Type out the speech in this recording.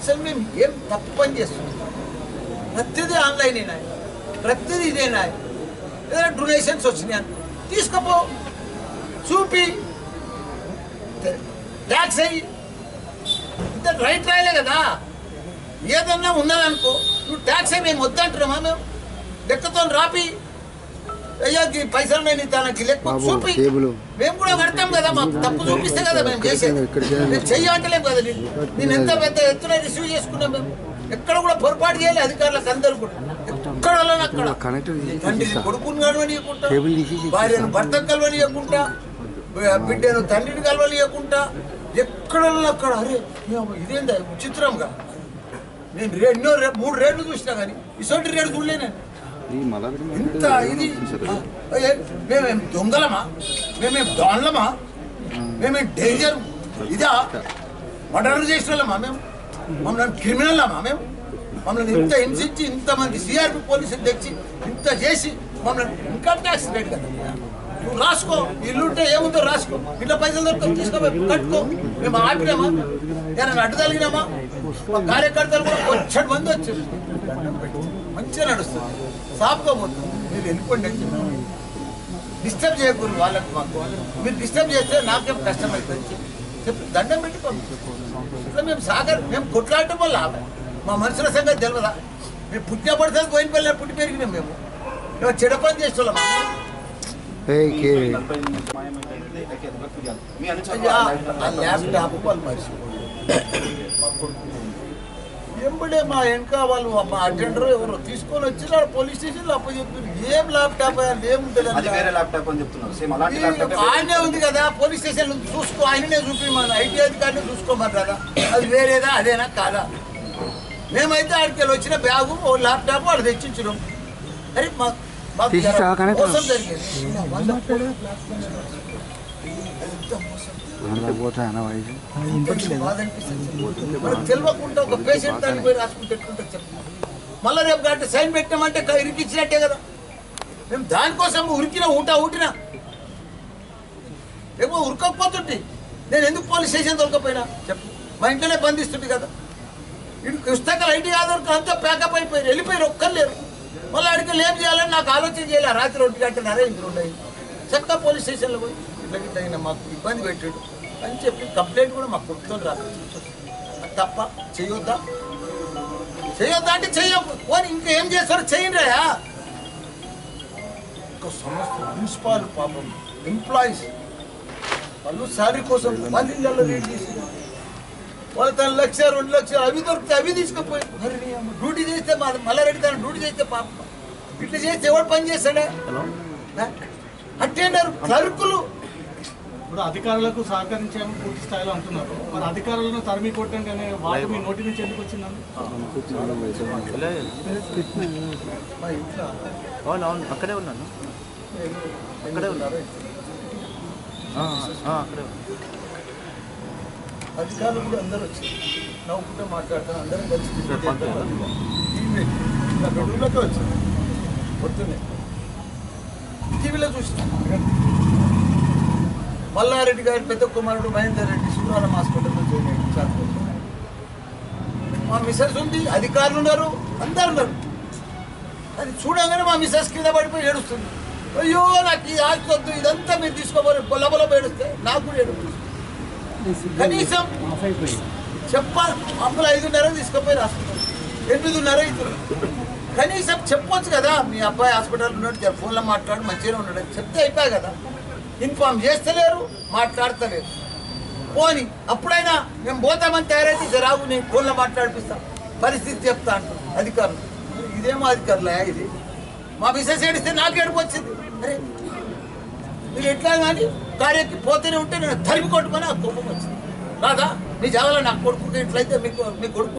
అసలు మేము ఏం తప్పు పని చేస్తున్నాం ప్రతిదీ ఆన్లైన్ అయినా ప్రతిదీ ఇదేనా ఏదైనా డొనేషన్స్ వచ్చినాయి అనుకో తీసుకపో చూపి ట్యాక్స్ అయ్యి ఇంత రైట్ రాయలే కదా ఏదన్నా ఉన్నదనుకో నువ్వు ట్యాక్స్ అయ్యి మేము వద్దంటున్నామా మేము లెక్కతో రాపి అయ్యా ఈ పైసలు నేను తనకి లెక్క బాబు, చూపి టేబుల్. మేము కూడా కడతాం కదా మాకు తప్పు చూపిస్తే కదా మేము చేసేది ఇక్కడ చేయాలి. మేము చెయ్యమంటలేం కదా నేను నేను ఎంత పెద్ద ఎత్తున రిసీవ్ చేసుకున్నాం మేము ఎక్కడ కూడా పొరపాటు చేయాలి అధికారులకు అందరూ కూడా ఎక్కడ వాళ్ళని అక్కడ కనెక్టర్ తండ్రిని కొడుకుని కలవనీయకుండా టేబుల్ తీసేసి భార్యను భర్తకు కలవనీయకుండా బిడ్డను తండ్రిని కలవనీయకుండా ఎక్కడ అక్కడ అరే ఏమో ఇదేందా విచిత్రంగా నేను రే- ఎన్నో రే- మూడు రేట్లు చూసినా కానీ ఇసోటి రేటు చూడలేను ఈ మళ్ళా ఇంత ఇది ఆ, ఏ, మేమేం దొంగలమా మేమేం దొంగలమా మేమేం డేంజర్ ఇదా మర్డర్ చేసిన వాళ్ళమా మేము మమ్మల్ని క్రిమినల్లమా మేము మమ్మల్ని ఇంత హింసించి ఇంతమంది సిఆర్పి పోలీసులు తెచ్చి ఇంత చేసి మమ్మల్ని ఇన్కమ్ ట్యాక్స్ రేట్ కదా నువ్వు రాసుకో ఇల్లు ఉంటే ఏముందో రాసుకో ఇంట్లో పైసలు దొరుకుతాం తీసుకో కట్టుకో మేము ఆపినామా ఏమైనా అడ్డు తగిలినామా మా కార్యకర్తలు కూడా వచ్చాడు మంది వచ్చారు మంచిగా నడుస్తుంది సాఫ్గా పోతుంది మీరు వెళ్ళిపోండి అని చెప్పి డిస్టర్బ్ చేయకూడదు వాళ్ళకి మాకు మీరు డిస్టర్బ్ చేస్తే నాకేం కష్టం అవుతుంది చెప్పి చెప్పి దండం పెట్టి పంపించు ఇట్లా మేము సాగర్ మేము కొట్లాడటం వల్ల మా మనుషుల సంగతి తెలియదా మేము పుట్టిన పడితే పోయిన పిల్లలు పుట్టి పెరిగినాం మేము మేము చెడ పని చేస్తున్నాం అయ్యా ఆ ల్యాప్టాప్ వాళ్ళు మర్చిపోయారు మా కొడుకు ఎంబడే మా వెనక వాళ్ళు మా అటెండర్ ఎవరు తీసుకొని వచ్చినారు పోలీస్ స్టేషన్లో అప్పచెప్పారు ఏం ల్యాప్టాప్ ఏముంటుంది అది వేరే ల్యాప్టాప్ అని చెప్తున్నారు సేమ్ అలాంటి ల్యాప్టాప్ ఆయనే ఉంది కదా పోలీస్ స్టేషన్ చూసుకో ఆయననే చూపించమని ఐటీ అధికారిని చూసుకోమని కదా అది వేరేదా అదేనా కాదా మేమైతే ఆడికి వెళ్ళి వచ్చిన బ్యాగు ఓ ల్యాప్టాప్ వాళ్ళు తెచ్చించడం అరే మా మాకు తీసి జర చాకనే మోసం జరిగింది వంద కోట్ల ఎంత మోసం. పోతా అన్న వయసు కొంచెం బాధ అనిపిస్తుంది. మనకు తెలియకుండా ఒక పేషెంట్ దానికి పోయి రాసుకుంటే ఎట్లుంటుంది చెప్పు మళ్ళీ రేపు గంట సైన్ పెట్టామంటే క- ఇరికిచ్చినట్టే కదా మేము దానికోసం ఉరికిన ఊట ఊటినా ఏమో ఉరకకపోతుంటే నేను ఎందుకు పోలీస్ స్టేషన్ దొరకపోయినా చెప్పు మా ఇంట్లోనే బంధిస్తుంటే కదా ఇటు పుస్తకాలు ఐటీ ఆధార్ అంతా ప్యాకప్ అయిపోయారు వెళ్ళిపోయారు ఒక్కరు లేరు మళ్ళీ అడిగి ఏం చేయాలని నాకు ఆలోచన చేయాలి రాత్రి ఒంటి గంటన్నర ఇంటి రెండు అయింది చక్కగా పోలీస్ స్టేషన్లో పోయి ఇట్లా ఇట్లా అయినా మాకు ఇబ్బంది పెట్టాడు అని చెప్పి కంప్లైంట్ కూడా మాకు కొడుతుంది రాదు తప్ప చేయొద్దా చేయొద్దా అంటే చెయ్యకు పోనీ ఇంకా ఏం చేస్తారో చేయండి ఒక సంస్థ ప్రిన్సిపాల్ పాపం ఎంప్లాయీస్ వాళ్ళు శాలరీ కోసం మళ్ళీ ఇళ్ళలో రేట్ చేసి వాళ్ళు తన లక్ష రెండు లక్షలు అవి దొరికితే అవి తీసుకుపోయి మరి నీ అమ్మ డ్యూటీ చేస్తే మా మల్లారెడ్డి తన డ్యూటీ చేస్తే పాపం ఇట్లా చేస్తే ఎవడు పని చేస్తాడే అటెండర్ క్లర్కులు ఇప్పుడు అధికారులకు సహకరించాము పూర్తి స్థాయిలో అంటున్నారు మరి అధికారులను తరిమి కొట్టండి అనే వాటి మీ నోటి నుంచి ఎందుకు వచ్చిందండి మా ఇంట్లో అవును అవును అక్కడే ఉన్నాను అక్కడే ఉన్నారు ఆ, ఆ, అక్కడే ఉన్నాను అధికారులు కూడా అందరూ వచ్చి నవ్వుకుంటే మాట్లాడతారు అందరం కలిసి టిఫిన్ చేద్దాం. టీవీ నా బెడ్రూమ్లోకి వచ్చాను పొద్దున్నే టీవీలో చూసిన మల్లారెడ్డి గారి పెద్ద కుమారుడు మహేందర్ రెడ్డి శుక్రవారం హాస్పిటల్లో జాయిన్ అయ్యాడు చార్కోల్. మా మిసెస్ ఉంది అధికారులు ఉన్నారు అందరు ఉన్నారు అది చూడగానే మా మిసెస్ కింద పడిపోయి ఏడుస్తుంది అయ్యో నాకు ఈ ఆస్తి వద్దు ఇదంతా మీరు తీసుకోబోరు పొలబొల ఏడుస్తే నాకు కూడా ఏడుస్తుంది కనీసం చెప్పాలి అప్పులు ఐదున్నర తీసుకుపోయి హాస్పిటల్ ఎనిమిదిన్నర అవుతుంది కనీసం చెప్పొచ్చు కదా మీ అబ్బాయి హాస్పిటల్ ఉన్నాడు జర ఫోన్లో మాట్లాడు మంచిగానే ఉన్నాడు అని చెప్తే అయిపోయి కదా ఇన్ఫార్మ్ చేస్తలేరు మాట్లాడతలేరు పోని అప్పుడైనా మేము పోతామని తయారైతే జరాగు నేను ఫోన్లో మాట్లాడిపిస్తాం పరిస్థితి చెప్తా అంటారు అధికారులు ఇదేమో అధికారులే ఇది మా మిసెస్ ఏడిస్తే నాకు ఏడుపు వచ్చింది అరే మీరు ఎట్లా కానీ కార్యకి పోతూనే ఉంటే నేను తరిమి కొట్టుకొని ఆ కోపం వచ్చింది రాదా మీ జాగాలో నా కొడుకు ఇట్లయితే మీకు మీ కొడుకు